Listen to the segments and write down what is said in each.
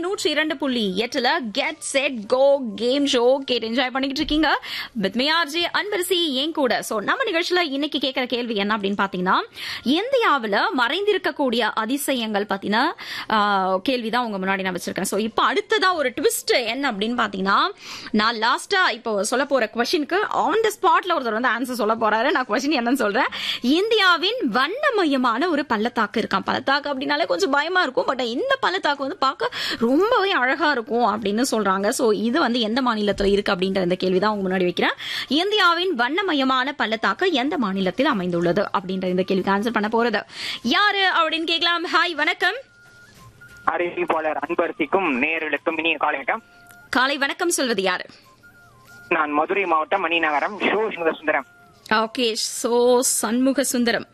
நூற்றி இரண்டு புள்ளி எட்டுல get set go game show கேட்டு என்ஜாய் பண்ணிக்கிட்டு இருக்கீங்க வித் மியார்ஜி அன்பரசி என் கூட சோ நம்ம நிகழ்ச்சியில இன்னைக்கு கேட்கிற கேள்வி என்ன அப்படின்னு பாத்தீங்கன்னா இந்தியாவுல மறைந்திருக்கக்கூடிய அதிசயங்கள் பத்தின கேள்விதான் உங்க முன்னாடி நான் வச்சிருக்கேன் சோ இப்போ அடுத்ததா ஒரு ட்விஸ்ட் என்ன அப்படின்னு பாத்தீங்கன்னா நான் லாஸ்டா இப்போ சொல்ல போற கொஸ்டினுக்கு ஆன் த ஸ்பாட்ல ஒருத்தர் வந்து ஆன்சர் சொல்ல போறாரு நான் கொஸ்டின் என்னன்னு சொல்றேன் இந்தியாவின் வண்ணமயமான ஒரு பள்ளத்தாக்கு இருக்கான் பள்ளத்தாக்கு அப்படின்னாலே கொஞ்சம் பயமா இருக்கும் பட் இந்த பள்ளத்தாக்கு வந்து பார்க்க ரொம்பவே அழகா இருக்கும் அப்படின்னு சொல்றாங்க சோ இது வந்து எந்த மாநிலத்துல இருக்கு அப்படின்ற இந்த கேள்விதான் உங்க முன்னாடி வைக்கிறேன் இந்தியாவின் வண்ணமயமான பள்ளத்தாக்கு எந்த மாநிலத்தில் அமைந்துள்ளது அப்படின்ற இந்த கேள்விக்கு ஆன்சர் பண்ண போறது யாரு அப்படின்னு கேட்கலாம் ஹாய் வணக்கம் அறிவிப்பாளர் அன்பரசிக்கும் நேயர்களுக்கும் இனிய காலை வணக்கம் காலை வணக்கம் சொல்வது யாரு நான் மதுரை மாவட்டம் மணிநகரம் ஷோ சுந்தரம் ஓகே சோ சண்முக சுந்தரம்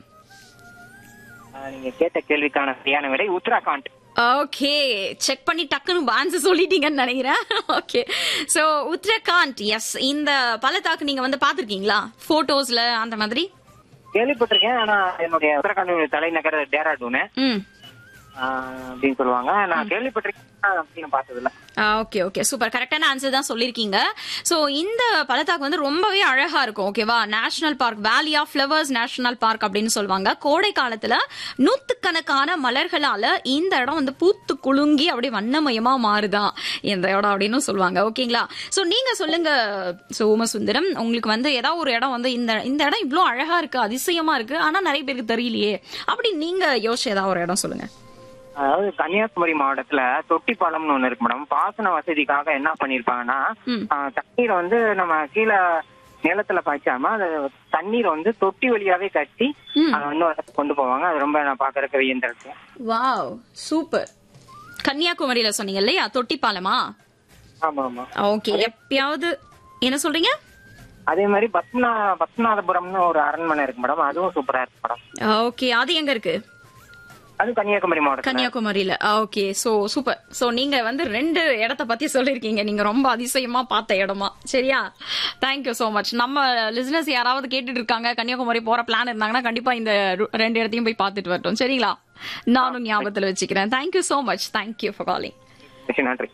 ஆஹ், நீங்க கேட்ட கேள்விக்கான சரியான விடை உத்தராகண்ட் ஓகே செக் பண்ணி டக்குன்னு ஆன்சர் சொல்லிட்டீங்கன்னு நினைக்கிறேன் ஓகே சோ உத்தரகாண்ட் எஸ் இந்த பள்ளத்தாக்கு நீங்க வந்து பாத்திருக்கீங்களா போட்டோஸ்ல அந்த மாதிரி கேள்விப்பட்டிருக்கேன் ஆனா என்னுடைய உத்தரகாண்ட் தலைநகர் டேராடூனு ம் ஆஹ், அப்படின்னு சொல்லுவாங்க நான் கேள்விப்பட்டிருக்கேன் ஆனா அப்படின்னு பார்த்தது இல்ல ஓகே ஓகே சூப்பர் கரெக்டான ஆன்சர் தான் சொல்லியிருக்கீங்க ஸோ இந்த பள்ளத்தாக்கு வந்து ரொம்பவே அழகா இருக்கும் ஓகேவா national park valley of flowers national park அப்படின்னு சொல்லுவாங்க கோடை காலத்துல நூத்துக்கணக்கான மலர்களால இந்த இடம் வந்து பூத்து குலுங்கி அப்படியே வண்ணமயமா மாறுதான் இந்த இடம் அப்படின்னு சொல்லுவாங்க ஓகேங்களா ஸோ நீங்க சொல்லுங்க சோமசுந்தரம் உங்களுக்கு வந்து ஏதாவது ஒரு இடம் வந்து இந்த இந்த இடம் இவ்வளோ அழகா இருக்கு அதிசயமா இருக்கு ஆனா நிறைய பேருக்கு தெரியலையே அப்படி நீங்க யோசிச்ச ஏதாவது ஒரு இடம் சொல்லுங்க அதாவது கன்னியாகுமரி மாவட்டத்துல தொட்டிப்பாலம்னு ஒண்ணு இருக்கு மேடம் பாசன வசதிக்காக என்ன பண்ணிருப்பாங்கன்னா ம். தண்ணீரை வந்து நம்ம கீழே நிலத்துல பாய்ச்சாம அது தண்ணீரை வந்து தொட்டி வழியாவே கட்டி ம். அதை வந்து ஒரு இடத்துக்கு கொண்டு போவாங்க அது ரொம்ப நான் பாக்குறதுக்கு வியந்திருக்கு வாவ் சூப்பர் கன்னியாகுமரியில சொன்னீங்க இல்லையா தொட்டிப்பாலமா ஆமா ஆமா ஓகே எப்பயாவது என்ன சொல்றீங்க அதே மாதிரி பத்மநா பத்மநாதபுரம்னு ஒரு அரண்மனை இருக்கு மேடம் அதுவும் சூப்பரா இருக்கு மேடம் ஓகே அது எங்க இருக்கு அது கன்னியாகுமரி மாவட்டம் கன்னியாகுமரியில ஓகே சோ சூப்பர் சோ நீங்க வந்து ரெண்டு இடத்த பத்தி சொல்லிருக்கீங்க நீங்க ரொம்ப அதிசயமா பார்த்த இடமா சரியா தேங்க்யூ சோ மச் நம்ம லிசனர்ஸ் யாராவது கேட்டுட்டு இருக்காங்க கன்னியாகுமரி போற பிளான் இருந்தாங்கன்னா கண்டிப்பா இந்த ரு- ரெண்டு இடத்தையும் போய் பார்த்துட்டு வரட்டும் சரிங்களா நானும் ஞாபகத்துல வச்சுக்கிறேன் thank you so much thank you for calling நன்றி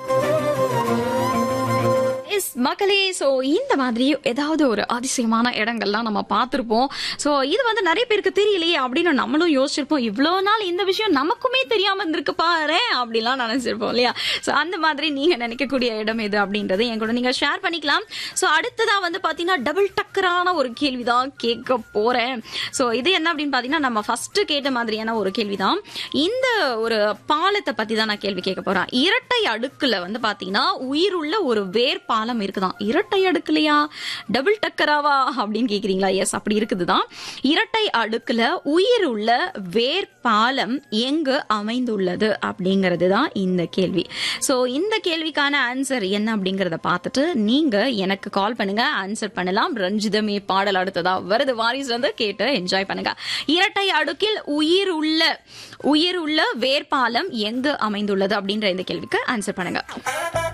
எஸ் மக்களே சோ இந்த மாதிரி ஏதாவது ஒரு அதிசயமான இடங்கள்லாம் நம்ம பார்த்திருப்போம் சோ இது வந்து நிறைய பேருக்கு தெரியலையே அப்படின்னு நம்மளும் யோசிச்சிருப்போம் இவ்வளவு நாள் இந்த விஷயம் நமக்குமே தெரியாம இருந்திருக்கு பாரு அப்படிலாம் நினைச்சிருப்போம் இல்லையா சோ அந்த மாதிரி நீங்க நினைக்கக்கூடிய இடம் எது அப்படின்றது என் கூட நீங்க ஷேர் பண்ணிக்கலாம் சோ அடுத்ததா வந்து பாத்தீங்கன்னா டபுள் டக்கரான ஒரு கேள்விதான் கேட்க போறேன் சோ இது என்ன அப்படின்னு பாத்தீங்கன்னா நம்ம ஃபர்ஸ்ட் கேட்ட மாதிரியான ஒரு கேள்விதான் இந்த ஒரு பாலத்தை பத்தி தான் நான் கேள்வி கேட்க போறேன் இரட்டை அடுக்குல வந்து பாத்தீங்கன்னா உயிருள்ள ஒரு வேர் பாலம் இருக்குதான் இரட்டை அடுக்குலையா டபுள் டக்கராவா அப்படின்னு கேக்குறீங்களா எஸ் அப்படி இருக்குதுதான் இரட்டை அடுக்குல உயிர் உள்ள வேர் பாலம் எங்கு அமைந்துள்ளது அப்படிங்கிறது தான் இந்த கேள்வி சோ இந்த கேள்விக்கான ஆன்சர் என்ன அப்படிங்கறத பார்த்துட்டு நீங்க எனக்கு கால் பண்ணுங்க ஆன்சர் பண்ணலாம் ரஞ்சிதமே பாடல் அடுத்ததா வருது வாரிசு வந்து கேட்டு என்ஜாய் பண்ணுங்க இரட்டை அடுக்கில் உயிர் உள்ள உயிர் உள்ள வேர்பாலம் எங்கு அமைந்துள்ளது அப்படின்ற இந்த கேள்விக்கு ஆன்சர் பண்ணுங்க